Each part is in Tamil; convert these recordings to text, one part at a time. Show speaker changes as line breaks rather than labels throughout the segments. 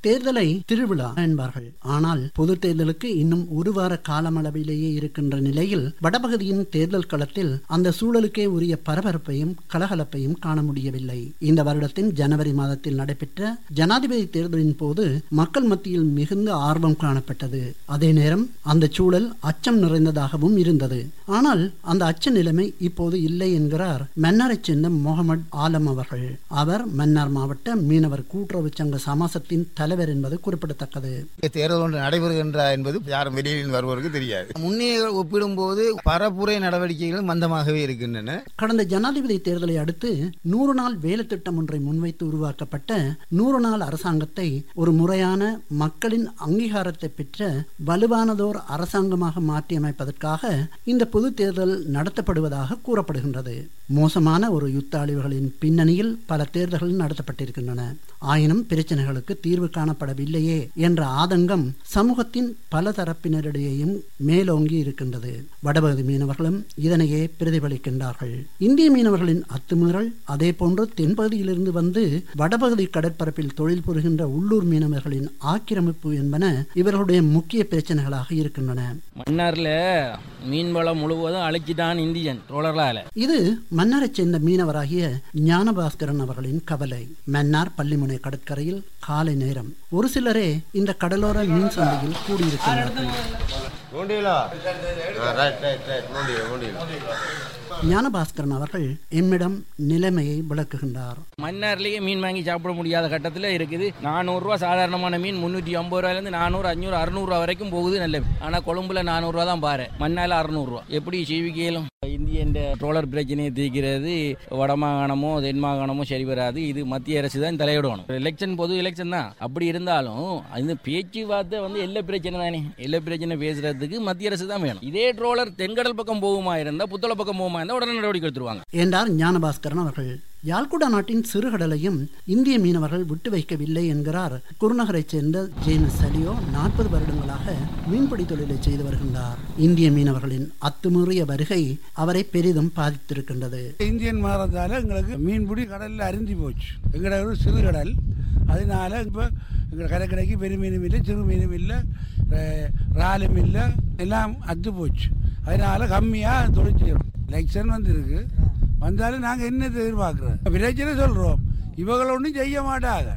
தேர்தலை திருவிழா என்பார்கள் ஆனால் பொது தேர்தலுக்கு இன்னும் ஒரு வார காலமளவிலேயே இருக்கின்ற நிலையில் வடபகுதியின் தேர்தல் களத்தில் அந்த சூழலுக்கே உரிய பரபரப்பையும் கலகலப்பையும் காண முடியவில்லை இந்த வருடத்தின் ஜனவரி மாதத்தில் நடைபெற்ற ஜனாதிபதி தேர்தலின் போது மக்கள் மத்தியில் மிகுந்த ஆர்வம் காணப்பட்டது அதே நேரம் அந்த சூழல் அச்சம் நிறைந்ததாகவும் இருந்தது ஆனால் அந்த அச்ச நிலைமை இப்போது இல்லை என்கிறார் மன்னாரைச் சேர்ந்த முகமது ஆலம் அவர்கள் அவர் மன்னார் மாவட்ட மீனவர் கூட்டுறவு சங்க சமாசத்தின் தலைவர் என்பது குறிப்பிடத்தக்கது
தேர்தல் ஒன்று நடைபெறுகின்றா என்பது யாரும் வெளியில் வருவதற்கு தெரியாது முன்னே ஒப்பிடும்போது பரப்புரை நடவடிக்கைகள் மந்தமாகவே இருக்கின்றன
கடந்த ஜனாதிபதி தேர்தலை அடுத்து நூறு நாள் வேலை திட்டம் ஒன்றை முன்வைத்து உருவாக்கப்பட்ட நூறு நாள் அரசாங்கத்தை ஒரு முறையான மக்களின் அங்கீகாரத்தை பெற்ற வலுவானதோர் அரசாங்கமாக மாற்றியமைப்பதற்காக இந்த பொது தேர்தல் நடத்தப்படுவதாக கூறப்படுகின்றது மோசமான ஒரு யுத்த அழிவுகளின் பின்னணியில் பல தேர்தல்கள் நடத்தப்பட்டிருக்கின்றன ஆயினும் பிரச்சனைகளுக்கு தீர்வு காணப்படவில்லையே என்ற ஆதங்கம் சமூகத்தின் பல தரப்பினரிடையேயும் மேலோங்கி இருக்கின்றது வடபகுதி மீனவர்களும் இதனையே பிரதிபலிக்கின்றார்கள் இந்திய மீனவர்களின் அத்துமீறல் அதே போன்று தென்பகுதியிலிருந்து வந்து வடபகுதி கடற்பரப்பில் தொழில் புரிகின்ற உள்ளூர் மீனவர்களின் ஆக்கிரமிப்பு என்பன இவர்களுடைய முக்கிய பிரச்சனைகளாக இருக்கின்றன
மன்னார்ல மீன் வளம் முழுவதும் அழைச்சிட்டான் இந்தியன் ரோலர்களால
இது மன்னாரைச் சேர்ந்த மீனவராகிய ஞானபாஸ்கரன் அவர்களின் கவலை மன்னார் பள்ளிமுனை கடற்கரையில் காலை நேரம் ஒரு சிலரே இந்த கடலோர மீன் சந்தையில் கூடியிருக்கிறார்கள் ஞானபாஸ்கரன் அவர்கள் எம்மிடம் நிலைமையை விளக்குகின்றார்
மன்னார்லயே மீன் வாங்கி சாப்பிட முடியாத கட்டத்தில் இருக்குது நானூறுரூவா சாதாரணமான மீன் முந்நூற்றி ஐம்பது ரூபாயிலேருந்து நானூறு அஞ்சூறு அறுநூறுவா வரைக்கும் போகுது நல்ல மீன் ஆனால் கொழும்புல நானூறுரூவா தான் பாரு மண்ணால் அறுநூறுவா எப்படி சீவிக்கையிலும் இந்தியன் ட்ரோலர் பிரச்சனையை தீர்க்கிறது வடமாகாணமோ தென்மாகாணமோ சரி வராது இது மத்திய அரசு தான் தலையிடணும் எலெக்ஷன் பொது எலெக்ஷன் தான் அப்படி இருந்தாலும் இந்த பேச்சுவார்த்தை வந்து எல்லா பிரச்சனை தானே எல்லா பிரச்சனை பேசுறதுக்கு மத்திய அரசு தான் வேணும் இதே ட்ரோலர் தென்கடல் பக்கம் போகுமா இருந்தா புத்தள பக்கம் போகுமா இருந்தா உடனே நடவடிக்கை எடுத்துருவாங்க
என்றார் ஞானபாஸ்கரன் அவர்கள் யாழ்குடா நாட்டின் சிறுகடலையும் இந்திய மீனவர்கள் விட்டு வைக்கவில்லை என்கிறார் குருநகரைச் சேர்ந்த ஜேம்ஸ் சலியோ நாற்பது வருடங்களாக மீன்பிடி தொழிலை செய்து வருகின்றார் இந்திய மீனவர்களின் அத்துமீறிய வருகை அவரை பெரிதும் பாதித்திருக்கின்றது
இந்தியன் மாறதால எங்களுக்கு மீன்பிடி கடல்ல அருந்தி போச்சு எங்களோட ஒரு சிறு கடல் அதனால இப்போ எங்கள் கடற்கரைக்கு பெரிய மீனும் இல்லை சிறு மீனும் இல்லை இறாலும் இல்லை எல்லாம் அத்து போச்சு அதனால கம்மியாக தொழில் செய்கிறோம் எலெக்ஷன் வந்துருக்கு வந்தாலும் நாங்கள் என்ன எதிர்பார்க்குறோம் பிரச்சனை சொல்கிறோம் இவங்களை ஒன்றும் செய்ய மாட்டாங்க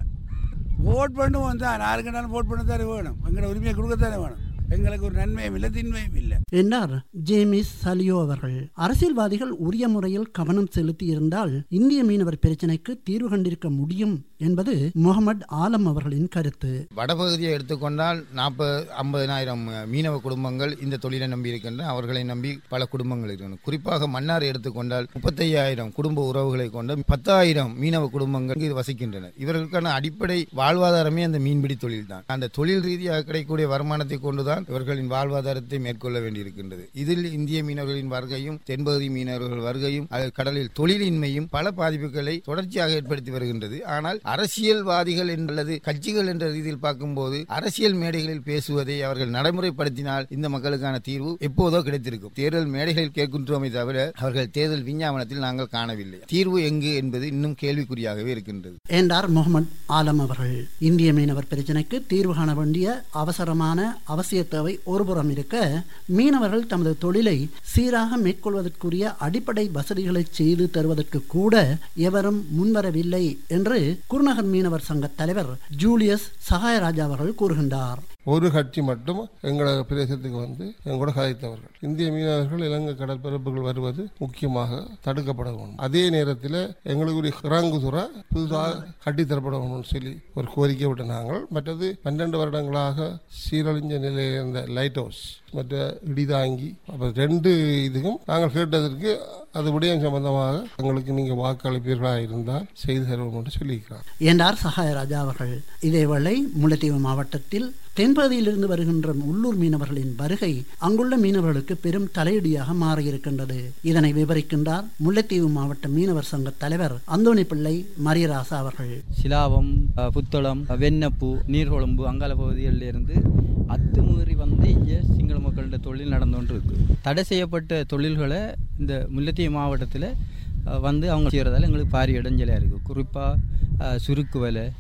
ஓட் பண்ணுவோம் தான் யாருக்குனாலும் ஓட் பண்ண தானே வேணும் எங்களோட உரிமையை கொடுக்கத்தானே வேணும் எங்களுக்கு ஒரு நன்மையும் இல்லை தின்மையும் இல்லை
என்றார் ஜேமிஸ் சலியோ அவர்கள் அரசியல்வாதிகள் உரிய முறையில் கவனம் செலுத்தி இருந்தால் இந்திய மீனவர் பிரச்சினைக்கு தீர்வு கண்டிருக்க முடியும் என்பது முகமது ஆலம் அவர்களின் கருத்து
வடபகுதியை எடுத்துக்கொண்டால் நாற்பது ஐம்பதினாயிரம் மீனவ குடும்பங்கள் இந்த தொழிலை நம்பி இருக்கின்றன அவர்களை நம்பி பல குடும்பங்கள் இருக்கின்றன குறிப்பாக மன்னார் எடுத்துக்கொண்டால் முப்பத்தையாயிரம் குடும்ப உறவுகளை கொண்ட பத்தாயிரம் மீனவ குடும்பங்கள் இங்கு வசிக்கின்றன இவர்களுக்கான அடிப்படை வாழ்வாதாரமே அந்த மீன்பிடி தொழில் தான் அந்த தொழில் ரீதியாக கிடைக்கக்கூடிய வருமானத்தை கொண்டுதான் இவர்களின் வாழ்வாதாரத்தை மேற்கொள்ள வேண்டியிருக்கின்றது இதில் இந்திய மீனவர்களின் வருகையும் தென்பகுதி மீனவர்கள் வருகையும் அது கடலில் தொழிலின்மையும் பல பாதிப்புகளை தொடர்ச்சியாக ஏற்படுத்தி வருகின்றது ஆனால் அரசியல்வாதிகள் அல்லது கட்சிகள் என்ற ரீதியில் பார்க்கும்போது அரசியல் மேடைகளில் பேசுவதை அவர்கள் நடைமுறைப்படுத்தினால் இந்த மக்களுக்கான தீர்வு எப்போதோ கிடைத்திருக்கும் தேர்தல் மேடைகளில் கேட்கின்றோமே தவிர அவர்கள் தேர்தல் விஞ்ஞாபனத்தில் நாங்கள் காணவில்லை தீர்வு எங்கு என்பது இன்னும் கேள்விக்குறியாகவே இருக்கின்றது
என்றார் முகமது ஆலம் அவர்கள் இந்திய மீனவர் பிரச்சினைக்கு தீர்வு காண வேண்டிய அவசரமான அவசிய தேவை ஒருபுறம் இருக்க மீனவர்கள் தமது தொழிலை சீராக மேற்கொள்வதற்குரிய அடிப்படை வசதிகளை செய்து தருவதற்கு கூட எவரும் முன்வரவில்லை என்று குருநகர் மீனவர் சங்க தலைவர் ஜூலியஸ் சகாயராஜா அவர்கள் கூறுகின்றார்
ஒரு கட்சி மட்டும் எங்களோட பிரதேசத்துக்கு வந்து எங்களோட கதைத்தவர்கள் இந்திய மீனவர்கள் இலங்கை கடற்பரப்புகள் வருவது முக்கியமாக தடுக்கப்பட வேண்டும் அதே நேரத்தில் எங்களுக்கு ஒரு இறங்குதுறை புதுசாக கட்டித்தரப்பட வேணும்னு சொல்லி ஒரு கோரிக்கை விட்டு நாங்கள் மற்றது பன்னெண்டு வருடங்களாக சீரழிஞ்ச நிலையில் இருந்த லைட் ஹவுஸ் மற்ற இடிதாங்கி அப்போ ரெண்டு இதுக்கும் நாங்கள் கேட்டதற்கு அது விடயம் சம்பந்தமாக எங்களுக்கு நீங்கள் வாக்களிப்பீர்களாக இருந்தால் செய்து தருவோம் என்று சொல்லியிருக்கிறார்
என்றார் சகாயராஜா அவர்கள் இதேவேளை முல்லைத்தீவு மாவட்டத்தில் தென்பகுதியிலிருந்து வருகின்ற உள்ளூர் மீனவர்களின் வருகை அங்குள்ள மீனவர்களுக்கு பெரும் தலையடியாக மாறியிருக்கின்றது இதனை விவரிக்கின்றார் முல்லைத்தீவு மாவட்ட மீனவர் சங்க தலைவர் அந்தோணி பிள்ளை மரியராசா அவர்கள்
சிலாவம் அஹ், புத்தளம் அஹ், வெண்ணப்பூ நீர்கொழும்பு அங்கால பகுதிகளில் இருந்து அத்துமீறி வந்து இங்கே சிங்கள மக்கள்கிட்ட தொழில் நடந்து கொண்டு இருக்கு தடை செய்யப்பட்ட தொழில்களை இந்த முல்லைத்தீவு மாவட்டத்தில் அஹ், வந்து அவங்க செய்கிறதால எங்களுக்கு பாரிய இடைஞ்சலாக இருக்குது குறிப்பாக சுருக்கு வலை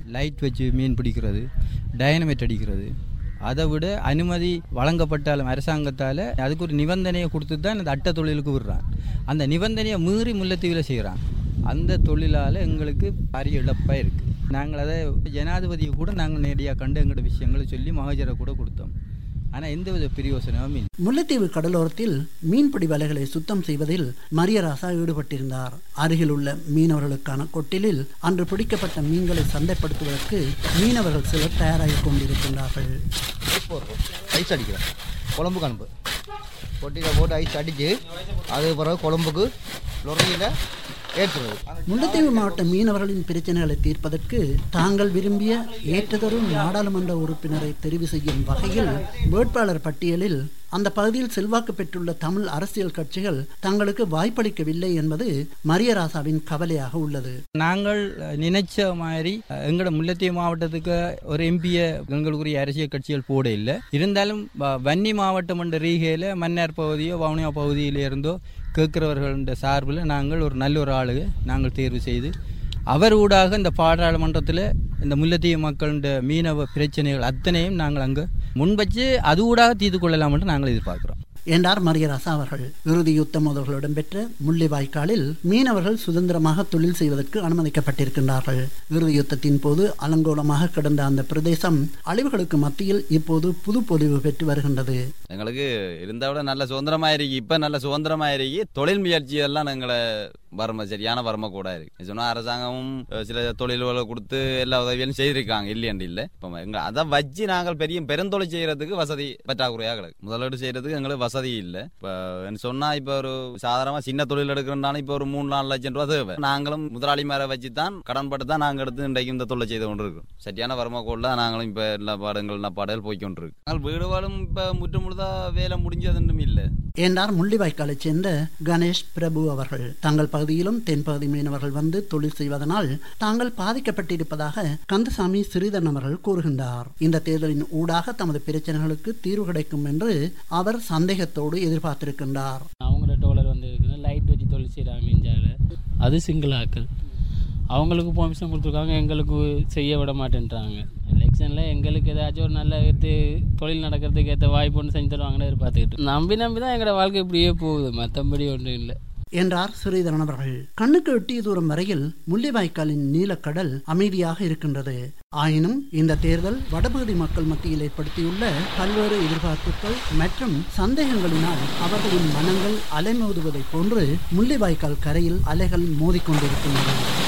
லைட் வச்சு மீன் பிடிக்கிறது டைனமைட் அடிக்கிறது அதை விட அனுமதி வழங்கப்பட்டாலும் அரசாங்கத்தால் அதுக்கு ஒரு நிபந்தனையை கொடுத்து தான் இந்த அட்டை தொழிலுக்கு விடுறான் அந்த நிபந்தனையை மீறி முல்லைத்தீவில் செய்கிறான் அந்த தொழிலால் எங்களுக்கு பாரிய இழப்பாக இருக்குது நாங்கள் அதை ஜனாதிபதியை கூட நாங்கள் நேரடியாக கண்டு எங்களோட விஷயங்களை சொல்லி மகஜரை கூட கொடுத்தோம் ஆனால் எந்தவித பிரயோசனமும் இல்லை
முல்லைத்தீவு கடலோரத்தில் மீன்பிடி வலைகளை சுத்தம் செய்வதில் மரியராசா ஈடுபட்டிருந்தார் அருகில் உள்ள மீனவர்களுக்கான கொட்டிலில் அன்று பிடிக்கப்பட்ட மீன்களை சந்தைப்படுத்துவதற்கு மீனவர்கள் சிலர் தயாராகிக் கொண்டிருக்கின்றார்கள்
போடுறோம் ஐஸ் அடிக்கிறோம் குழம்புக்கு அனுப்பு பொட்டியில் போட்டு ஐஸ் அடித்து அது பிறகு குழம்புக்கு லொரியில் ஏற்றுறது
முல்லைத்தீவு மாவட்ட மீனவர்களின் பிரச்சனைகளை தீர்ப்பதற்கு தாங்கள் விரும்பிய ஏற்றதொரு நாடாளுமன்ற உறுப்பினரை தெரிவு செய்யும் வகையில் வேட்பாளர் பட்டியலில் அந்த பகுதியில் செல்வாக்கு பெற்றுள்ள தமிழ் அரசியல் கட்சிகள் தங்களுக்கு வாய்ப்பளிக்கவில்லை என்பது மரியராசாவின் கவலையாக உள்ளது
நாங்கள் நினைச்ச மாதிரி எங்களோட முல்லைத்தீவு மாவட்டத்துக்கு ஒரு எம்பியை எங்களுக்குரிய அரசியல் கட்சிகள் போட இல்லை இருந்தாலும் வ- வன்னி மாவட்டம் என்ற ரீகையில் மன்னார் பகுதியோ வவுனியா பகுதியில இருந்தோ கேட்கிறவர்கள சார்பில் நாங்கள் ஒரு நல்ல ஒரு ஆளுக நாங்கள் தேர்வு செய்து அவர் ஊடாக இந்த பாராளுமன்றத்தில் இந்த முல்லைத்தீவு மக்களுடைய மீனவ பிரச்சனைகள் அத்தனையும் நாங்கள் அங்கே முன்வச்சு அது ஊடாக தீர்த்து கொள்ளலாம் என்று நாங்கள் எதிர்பார்க்கிறோம்
என்றார் மரியராசா அவர்கள் இறுதி யுத்த மோதல்கள் இடம்பெற்ற முள்ளிவாய்க்காலில் மீனவர்கள் சுதந்திரமாக தொழில் செய்வதற்கு அனுமதிக்கப்பட்டிருக்கின்றார்கள் இறுதி யுத்தத்தின் போது அலங்கோலமாக கிடந்த அந்த பிரதேசம் அழிவுகளுக்கு மத்தியில் இப்போது புது பொலிவு பெற்று வருகின்றது
எங்களுக்கு இருந்தா விட நல்ல சுதந்திரமா இருக்கு இப்ப நல்ல சுதந்திரமா இருக்கு தொழில் முயற்சி எல்லாம் எங்களை வறுமை சரியான வறுமை கூட இருக்கு சொன்னா அரசாங்கமும் அஹ், சில தொழில்களை கொடுத்து எல்லா உதவியும் செய்திருக்காங்க இல்லையண்டு இல்ல இப்ப எங்க அதை வச்சு நாங்கள் பெரிய பெருந்தொழில் செய்யறதுக்கு வசதி பற்றாக்குறையா கிடக்கு முதலீடு செய்யறதுக்கு எங்களுக்கு வசதி இல்ல இப்ப என்ன சொன்னா இப்ப ஒரு சாதாரணமா சின்ன தொழில் எடுக்கிறோம்னாலும் இப்ப ஒரு மூணு நாலு லட்சம் ரூபாய் தேவை நாங்களும் முதலாளி மேல வச்சு தான் கடன் பட்டு தான் நாங்க எடுத்து இன்றைக்கு இந்த தொழில் செய்து கொண்டிருக்கோம் சரியான வறுமை கூட நாங்களும் இப்ப எல்லா பாடங்கள் எல்லா பாடல் போய்க்கொண்டிருக்கு நாங்கள் வீடு வாழும் இப்ப முற்று முழுதா வேலை முடிஞ்சதுன்னும் இல்லை
என்றார் முள்ளிவாய்க்காலைச் சேர்ந்த கணேஷ் பிரபு அவர்கள் தங்கள் பகுதியிலும் தென்பகுதி மீனவர்கள் வந்து தொழில் செய்வதனால் தாங்கள் பாதிக்கப்பட்டிருப்பதாக கந்தசாமி சிறிதன் அவர்கள் கூறுகின்றார் இந்த தேர்தலின் ஊடாக தமது பிரச்சனைகளுக்கு தீர்வு கிடைக்கும் என்று அவர் சந்தேகத்தோடு எதிர்பார்த்திருக்கின்றார்
அவங்களோட டோலர் வந்து இருக்குது லைட் வச்சு தொழில் செய்கிறாங்க மிஞ்சால அது சிங்கிள் ஆக்கள் அவங்களுக்கு பெர்மிஷன் கொடுத்துருக்காங்க எங்களுக்கு செய்ய விட மாட்டேன்றாங்க எலெக்ஷனில் எங்களுக்கு ஏதாச்சும் ஒரு நல்ல இது தொழில் நடக்கிறதுக்கு ஏற்ற வாய்ப்பு ஒன்று செஞ்சு தருவாங்கன்னு எதிர்பார்த்துக்கிட்டு நம்பி நம்பி தான் எங்களோட வாழ்க்கை இப்படியே போகுது மற்றபடி ஒன்றும் இல்லை
என்றார் ஸ்ரீதரன் அவர்கள் கண்ணுக்கு எட்டிய தூரம் வரையில் முள்ளிவாய்க்காலின் நீலக்கடல் அமைதியாக இருக்கின்றது ஆயினும் இந்த தேர்தல் வடபகுதி மக்கள் மத்தியில் ஏற்படுத்தியுள்ள பல்வேறு எதிர்பார்ப்புகள் மற்றும் சந்தேகங்களினால் அவர்களின் மனங்கள் அலைமோதுவதைப் போன்று முள்ளிவாய்க்கால் கரையில் அலைகள் மோதிக்கொண்டிருக்கின்றன